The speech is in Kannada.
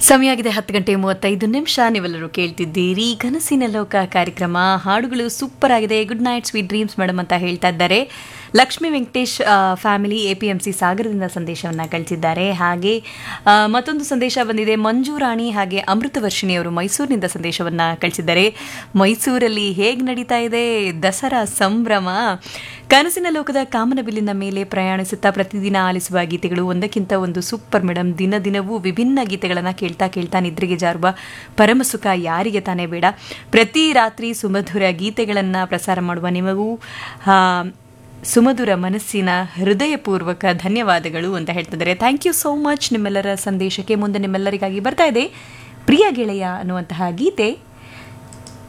ಸಮಯ ಆಗಿದೆ ಹತ್ತು ಗಂಟೆ ಮೂವತ್ತೈದು ನಿಮಿಷ ನೀವೆಲ್ಲರೂ ಕೇಳ್ತಿದ್ದೀರಿ ಕನಸಿನ ಲೋಕ ಕಾರ್ಯಕ್ರಮ ಹಾಡುಗಳು ಸೂಪರ್ ಆಗಿದೆ good night sweet dreams madam ಅಂತ ಹೇಳ್ತಾ ಇದ್ದಾರೆ Lakshmi Venkatesh family A P M C ಸಾಗರದಿಂದ ಸಂದೇಶವನ್ನು ಕಳಿಸಿದ್ದಾರೆ ಹಾಗೆ ಆ, ಮತ್ತೊಂದು ಸಂದೇಶ ಬಂದಿದೆ ಮಂಜು ರಾಣಿ ಹಾಗೆ ಅಮೃತ ವರ್ಷಿಣಿ ಅವರು ಮೈಸೂರಿನಿಂದ ಸಂದೇಶವನ್ನು ಕಳಿಸಿದ್ದಾರೆ ಮೈಸೂರಲ್ಲಿ ಹೇಗೆ ನಡೀತಾ ಇದೆ ದಸರಾ ಸಂಭ್ರಮ ಕನಸಿನ ಲೋಕದ ಕಾಮನಬಿಲ್ಲಿನ ಮೇಲೆ ಪ್ರಯಾಣಿಸುತ್ತಾ ಪ್ರತಿದಿನ ಆಲಿಸುವ ಗೀತೆಗಳು ಒಂದಕ್ಕಿಂತ ಒಂದು ಸೂಪರ್ ಮೇಡಮ್ ದಿನ ದಿನವೂ ವಿಭಿನ್ನ ಗೀತೆಗಳನ್ನು ಕೇಳ್ತಾ ಕೇಳ್ತಾ ನಿದ್ರೆಗೆ ಜಾರುವ ಪರಮಸುಖ ಯಾರಿಗೆ ತಾನೇ ಬೇಡ ಪ್ರತಿ ರಾತ್ರಿ ಸುಮಧುರ ಗೀತೆಗಳನ್ನು ಪ್ರಸಾರ ಮಾಡುವ ನಿಮಗೂ ಆ, ಸುಮಧುರ ಮನಸ್ಸಿನ ಹೃದಯಪೂರ್ವಕ ಧನ್ಯವಾದಗಳು ಅಂತ ಹೇಳ್ತಿದ್ದಾರೆ ಥ್ಯಾಂಕ್ ಯು ಸೋ ಮಚ್ ನಿಮ್ಮೆಲ್ಲರ ಸಂದೇಶಕ್ಕೆ ಮುಂದೆ ನಿಮ್ಮೆಲ್ಲರಿಗಾಗಿ ಬರ್ತಾ ಇದೆ ಪ್ರಿಯ ಗೆಳೆಯ ಅನ್ನುವಂತಹ ಗೀತೆ